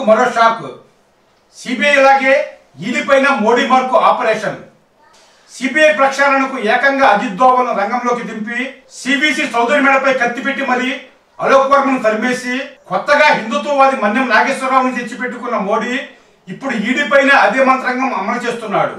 చంద్రబాబుకు మరో shock CBI లాగే ఈడీ పైన మోడీ మార్కు ఆపరేషన్ సిబిఐ ప్రక్షాళనకు ఏకంగా అజిత్ దోవల్ను రంగంలోకి దింపి సిబిసి చౌదరి మేడపై కత్తిపెట్టి మరి అలోక్ వర్మను తరిమేసి కొత్తగా హిందుత్వవాది మన్యం నాగేశ్వరరావుని తెచ్చిపెట్టుకున్న మోడీ ఇప్పుడు ఈడీ పైన అదే మంత్రంగం అమలు చేస్తున్నాడు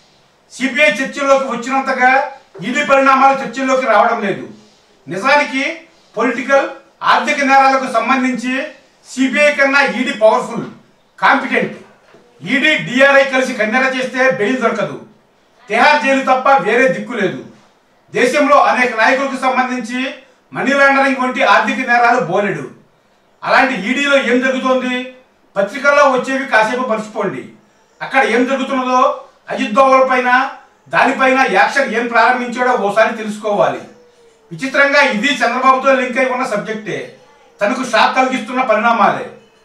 సిబిఐ చర్చల్లోకి వచ్చినంతగా ఈడీ పరిణామాలు చర్చల్లోకి రావడం లేదు నిజానికి పొలిటికల్ ఆర్థిక నేరాలకు సంబంధించి సిబిఐ కన్నా ED powerful competent ED DRI కలిసి కన్నెర చేస్తే బెయిల్ దొరకదు తిహార్ జైలు తప్ప వేరే దిక్కు లేదు దేశంలో అనేక నాయకులకు సంబంధించి మనీ లాండరింగ్ వంటి ఆర్థిక నేరాలు బోలెడు అలాంటి ఈడీలో ఏం జరుగుతోంది పత్రికల్లో వచ్చేవి కాసేపు మర్చిపోండి అక్కడ ఏం జరుగుతున్నదో అజిత్ దోవల్ పైన దానిపైన యాక్షన్ ఏం ప్రారంభించాడో ఓసారి తెలుసుకోవాలి విచిత్రంగా ఇది చంద్రబాబుతో లింక్ అయి ఉన్న సబ్జెక్టే తనకు షాక్ కలిగిస్తున్న పరిణామాలే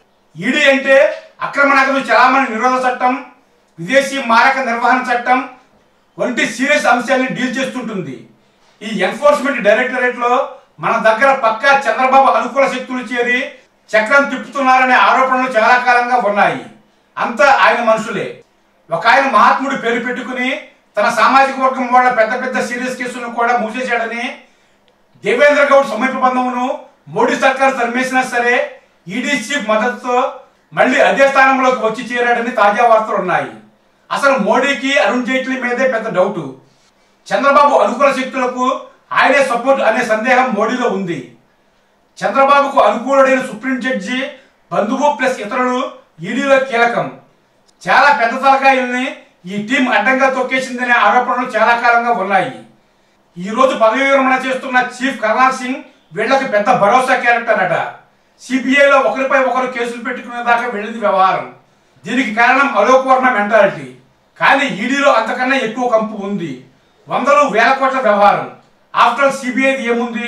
ఈడీ అంటే అక్రమ నగదు చలామణి నిరోధ చట్టం విదేశీ మారక నిర్వహణ చట్టం వంటి సీరియస్ అంశాన్ని డీల్ చేస్తుంటుంది ఈ ఎన్ఫోర్స్మెంట్ డైరెక్టరేట్ లో మన దగ్గర పక్కా చంద్రబాబు అనుకూల శక్తులు చేరి చక్రం తిప్పుతున్నారనే ఆరోపణలు చాలా కాలంగా ఉన్నాయి అంతా ఆయన మనుషులే ఒక ఆయన మహాత్ముడు పేరు పెట్టుకుని తన సామాజిక వర్గం వాళ్ళ పెద్ద పెద్ద సీరియస్ కేసులను కూడా మూసేశాడని దేవేంద్ర గౌడ్ సమీప బంధమును మోడీ సర్కార్ తరిమేసినా సరే ఈడీ చీఫ్ మద్దతుతో మళ్ళీ అదే స్థానంలోకి వచ్చి చేరాడని తాజా వార్తలు ఉన్నాయి అసలు మోడీకి అరుణ్ జైట్లీ మీదే పెద్ద డౌటు చంద్రబాబు అనుకూల శక్తులకు ఆయనే సపోర్ట్ అనే సందేహం మోడీలో ఉంది చంద్రబాబుకు అనుకూలుడైన సుప్రీం జడ్జి బంధువు ప్లస్ ఇతరులు ఈడీలో కీలకం చాలా పెద్ద తలకాయల్ని ఈ టీం అడ్డంగా తొక్కేసిందనే ఆరోపణలు చాలా కాలంగా ఉన్నాయి ఈ రోజు పదవి విరమణ చేస్తున్న చీఫ్ కర్నాల్ సింగ్ వీళ్ళకి పెద్ద భరోసా క్యారెక్టర్ అట సిబిఐలో ఒకరిపై ఒకరు కేసులు పెట్టుకునే దాకా వెళ్ళింది వ్యవహారం దీనికి కారణం అలోక్ వర్మ మెంటాలిటీ కానీ ఈడీలో అంతకన్నా ఎక్కువ కంపు ఉంది వందలు వేల కోట్ల వ్యవహారం ఆఫ్టర్ సిబిఐది ఏముంది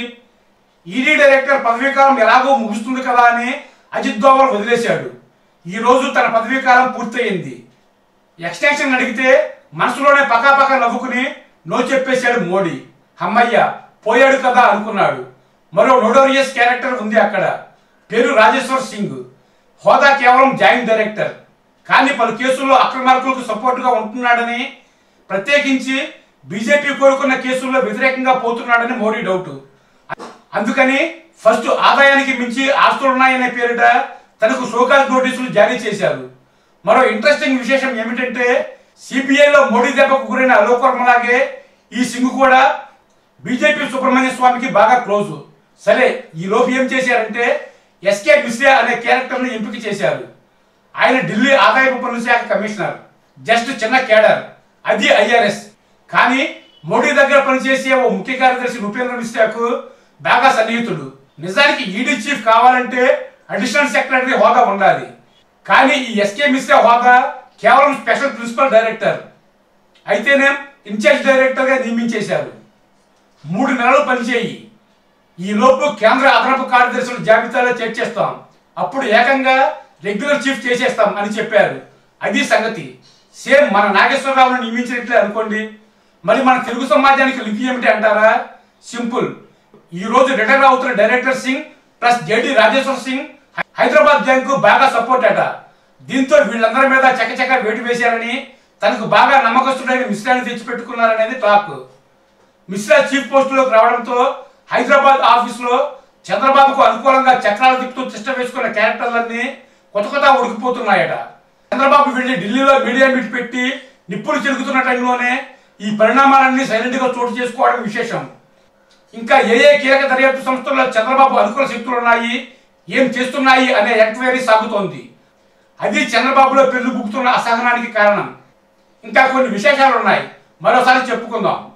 ఈడీ డైరెక్టర్ పదవీకాలం ఎలాగో ముగుస్తుంది కదా అని అజిత్ దోవల్ వదిలేశాడు ఈ రోజు తన పదవీకాలం పూర్తయింది ఎక్స్టెన్షన్ అడిగితే మనసులోనే పకాపక నవ్వుకుని నో చెప్పేశాడు మోడీ అమ్మయ్య పోయాడు కదా అనుకున్నాడు మరో నోడోరియస్ క్యారెక్టర్ ఉంది అక్కడ పేరు రాజేశ్వర్ సింగ్ హోదా కేవలం జాయింట్ డైరెక్టర్ కానీ పలు కేసుల్లో అక్రమార్కులకు సపోర్టుగా ఉంటున్నాడని ప్రత్యేకించి బీజేపీ కోరుకున్న కేసుల్లో వ్యతిరేకంగా పోతున్నాడని మోడీ డౌట్ అందుకని ఫస్ట్ ఆదాయానికి మించి ఆస్తులున్నాయనే పేరిట తనకు షోకాజ్ నోటీసులు జారీ చేశారు మరో ఇంట్రెస్టింగ్ విశేషం ఏమిటంటే సిబిఐలో మోడీ దెబ్బకు గురైన అలోక్ వర్మలాగే ఈ సింగ్ కూడా బీజేపీ సుబ్రహ్మణ్య స్వామికి బాగా క్లోజ్ సరే ఈ లోపు ఏం చేశారంటే ఎస్కే మిశ్రా అనే క్యారెక్టర్ను ఎంపిక చేశారు ఆయన ఢిల్లీ ఆదాయపు పన్ను శాఖ కమిషనర్ జస్ట్ చిన్న కేడర్ అది ఐఆర్ఎస్ కానీ మోడీ దగ్గర పనిచేసే ఓ ముఖ్య కార్యదర్శి భూపేంద్ర మిశ్రాకు బాగా సన్నిహితుడు నిజానికి ఈడీ చీఫ్ కావాలంటే అడిషనల్ సెక్రటరీ హోదా ఉండాలి కానీ ఈ ఎస్కే మిశ్రా హోదా కేవలం స్పెషల్ ప్రిన్సిపల్ డైరెక్టర్ అయితేనే ఇన్ఛార్జ్ డైరెక్టర్గా నియమించేశారు మూడు నెలలు పనిచేయి ఈ లోపు కేంద్ర అదనపు కార్యదర్శుల జాబితాలో చేర్చేస్తాం అప్పుడు ఏకంగా రెగ్యులర్ చీఫ్ చేసేస్తాం అని చెప్పారు అది సంగతి సేమ్ మన నాగేశ్వరరావును నియమించినట్లే అనుకోండి మరి మన తెలుగు సమాజానికి లింక్ ఏమిటి అంటారా సింపుల్ ఈ రోజు రిటైర్ అవుతున్న director Singh plus JD Rajeshwar Singh Hyderabad gang కు బాగా సపోర్ట్ అట దీంతో వీళ్ళందరి మీద చకచక వేటు వేశారని తనకు బాగా నమ్మకస్తుడైన మిశ్రాన్ని తెచ్చిపెట్టుకున్నారనేది టాక్ మిశ్రా చీఫ్ పోస్టులోకి రావడంతో హైదరాబాద్ ఆఫీసులో చంద్రబాబుకు అనుకూలంగా చక్రాలు తిప్పుతూ తిష్ట వేసుకున్న క్యారెక్టర్లన్నీ కొత్త కొత్త ఉడికిపోతున్నాయట చంద్రబాబు వెళ్లి ఢిల్లీలో మీడియా మీట్ పెట్టి నిప్పులు చెరుగుతున్న టైంలోనే ఈ పరిణామాలన్నీ సైలెంట్ గా చోటు చేసుకోవడం విశేషం ఇంకా ఏ ఏ కీలక దర్యాప్తు సంస్థల్లో చంద్రబాబు అనుకూల శక్తులు ఉన్నాయి ఏం చేస్తున్నాయి అనే ఎంక్వైరీ సాగుతోంది అది చంద్రబాబులో పెళ్లి బుక్కుతున్న అసహనానికి కారణం ఇంకా కొన్ని విశేషాలు ఉన్నాయి మరోసారి చెప్పుకుందాం